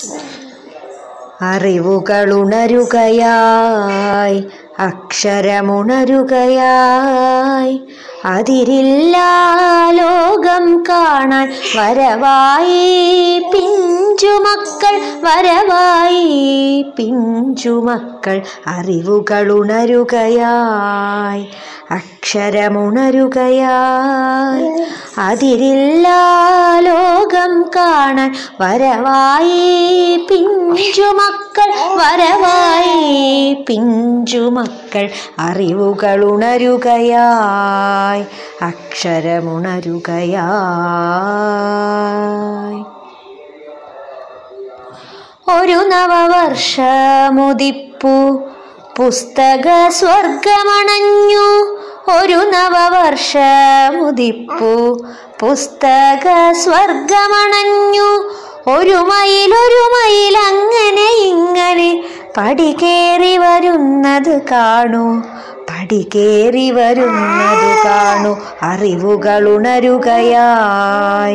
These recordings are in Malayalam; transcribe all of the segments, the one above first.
അറിവുകളുണരുകയായി അക്ഷരമുണരുകയായി അതിരില്ലാ ലോകം കാണാൻ വരവായി പിഞ്ചുമക്കൾ വരവായി പിഞ്ചുമക്കൾ അറിവുകളുണരുകയായി അക്ഷരമുണരുകയായി അതിരില്ലാ ലോകം കാണാൻ വരവായി പിഞ്ചുമക്കൾ വരവായി പിഞ്ചുമക്കൾ അറിവുകളുണരുകയായി അക്ഷരമുണരുകയായി ഒരു നവവർഷമുദിപ്പു പുസ്തക സ്വർഗമണഞ്ഞു ഒരു നവവർഷമുദിപ്പു പുസ്തക സ്വർഗമണഞ്ഞു ഒരു മയിൽ ഒരു മയിൽ അങ്ങനെ ഇങ്ങനെ പടികേറി വരുന്നത് കാണൂ പടികേറി വരുന്നത് കാണൂ അറിവുകളുണരുകയായി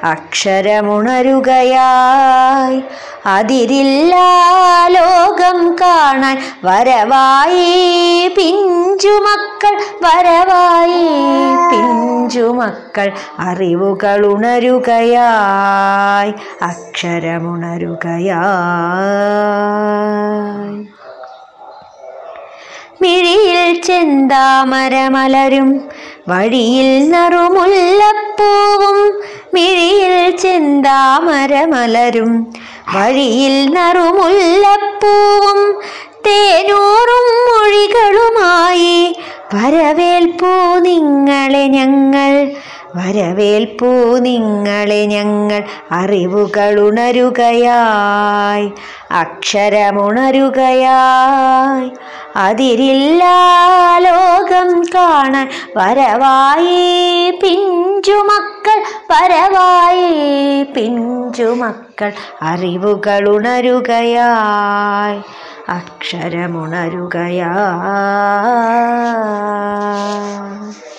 അക്ഷരമുണരുകയായി അതിരില്ലാ ലോകം കാണാൻ വരവായി പിഞ്ചുമക്കൾ വരവായി പിഞ്ചുമക്കൾ അറിവുകളുണരുകയായി അക്ഷരമുണരുകയായി മിഴിയിൽ ചെന്താമരമലരും വഴിയിൽ നറുമുല്ലപ്പൂവും മിഴിയിൽ ചെന്താമരമലരും വഴിയിൽ നറുമുല്ലപ്പൂവും തേനൂറും മൊഴികളുമായി വരവേൽപ്പൂ നിങ്ങളെ ഞങ്ങൾ വരവേൽപ്പൂ നിങ്ങളെ ഞങ്ങൾ അറിവുകളുണരുകയായി അക്ഷരമുണരുകയായി അതിരില്ലാ ലോകം കാണാൻ വരവായി പിഞ്ചുമക്കൾ വരവായി പിഞ്ചുമക്കൾ അറിവുകളുണരുകയായി അക്ഷരമുണരുകയായി